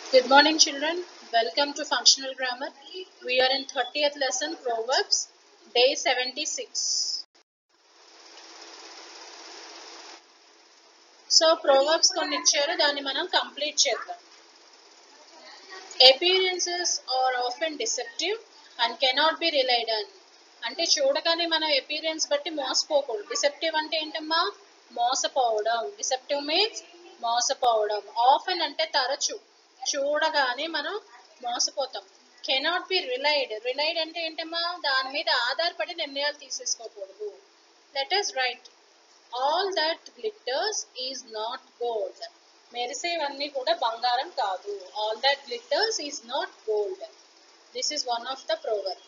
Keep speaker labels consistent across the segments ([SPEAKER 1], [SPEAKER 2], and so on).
[SPEAKER 1] Good morning, children. Welcome to Functional Grammar. We are in 30th lesson, Proverbs, day 76. So proverbs కొన్ని ఇచ్చారు దాన్ని మనం complete చేద్దాం appearances are often deceptive and cannot be relied on అంటే చూడగానే మనం appearance బట్టి మోసపోకూడదు డిసెప్టివ్ అంటే ఏంటమ్మా మోసపోవడం డిసెప్టివ్ మీన్స్ మోసపోవడం ఆఫెన్ అంటే తరచు చూడగానే మనం మోసపోతాం కెనాట్ బి రిలైడ్ రిలైడ్ అంటే ఏంటమ్మా దాని మీద ఆధారపడి నిర్ణయాలు తీసేసుకోకూడదు let us write all that glitters is not gold మెరిసేవన్నీ కూడా బంగారం కాదు all that glitters is not gold this is one of the proverb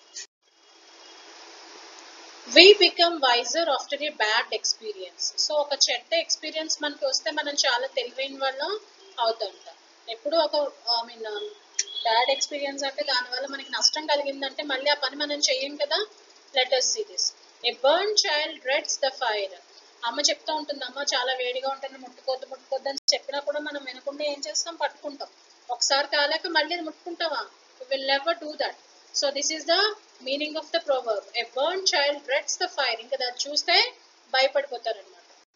[SPEAKER 1] we become wiser after a bad experience so ఒక చెడ్డ ఎక్స్పీరియన్స్ మనకి వస్తే మనం చాలా తెలివైన వాళ్ళం అవుతుంటాం ఎప్పుడు ఒక ఐ మీన్ బ్యాడ్ ఎక్స్పీరియన్స్ అంటే దానివల్ల మనకి నష్టం కలిగిందంటే మళ్ళీ ఆ పని మనం చెయ్యం కదా let's see this a burn child dreads the fire అమ్మ చెప్తూ ఉంటుంది అమ్మ చాలా వేడిగా ఉంటుంది ముట్టుకోద్దు ముట్టుకోద్దు అని చెప్పినా కూడా మనం వినకుండా ఏం చేస్తాం పట్టుకుంటాం ఒకసారి కాలేక మళ్ళీ అది ముట్టుకుంటావా will never do that so this is the meaning of the proverb a burn child dreads the fire ఇంకా దాన్ని చూస్తే భయపడిపోతారనమాట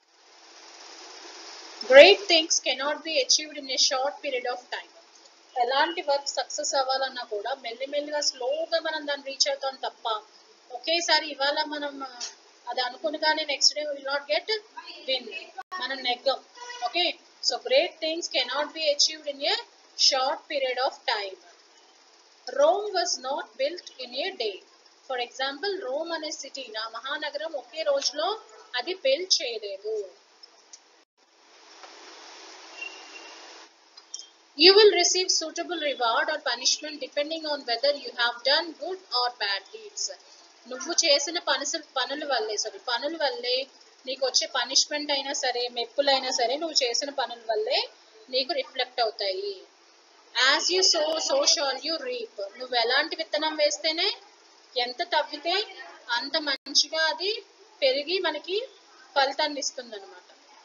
[SPEAKER 1] great things cannot be achieved in a short period of time ఎలాంటి వర్క్ సక్సెస్ అవ్వాలన్నా కూడా మెల్లిమెల్లిగా స్లోగా మనం దాన్ని రీచ్ అవుతాం తప్ప ఒకేసారి ఇవాళ మనం ఆ, అది అనుకునగానే next day will not get win మనం నెగ్గం okay so great things cannot be achieved in a short period of time Rome was not built in a day for example Rome అనే సిటీ నా మహానగరం ఒకే రోజులో అది బిల్డ్ చేయలేదు You will receive suitable reward or punishment depending on whether you have done good or bad deeds. నువ్వు చేసిన పనుసు పనుల వల్లే సారీ పనుల వల్లే నీకు వచ్చే పనిష్మెంట్ అయినా సరే మెప్పులైనా సరే నువ్వు చేసిన పనుల వల్లే నీకు రిఫ్లెక్ట్ అవుతాయి as you sow so shall you reap నువ్వు ఎలాంటి విత్తనం వేస్తేనే ఎంత తవ్వితే అంత మంచిగా అది పెరిగి మనకి ఫలితాన్ని ఇస్తుంది అనమాట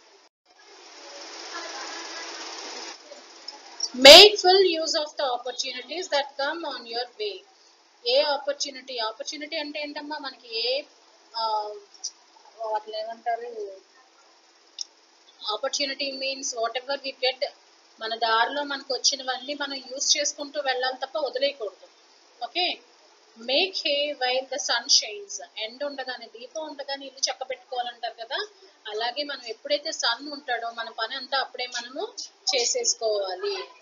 [SPEAKER 1] make full use of the opportunities that come on your way a opportunity opportunity అంటే ఏంటమ్మా మనకి ఏ ఆ, వాటిని ఏమంటారు opportunity means whatever we get మన దారిలో మనకు వచ్చినవన్నీ మనం యూజ్ చేసుకుంటూ వెళ్ళాలి తప్ప వదిలేయకూడదు okay make hay while the sun shines ఎండ్ ఉండగానే దీపం ఉండగానే ఇల్లు చక్క పెట్టుకోవాలంటారు కదా అలాగే మనం ఎప్పుడైతే సన్ ఉంటాడో మన పని అంతా అప్పుడే మనము చేసేసుకోవాలి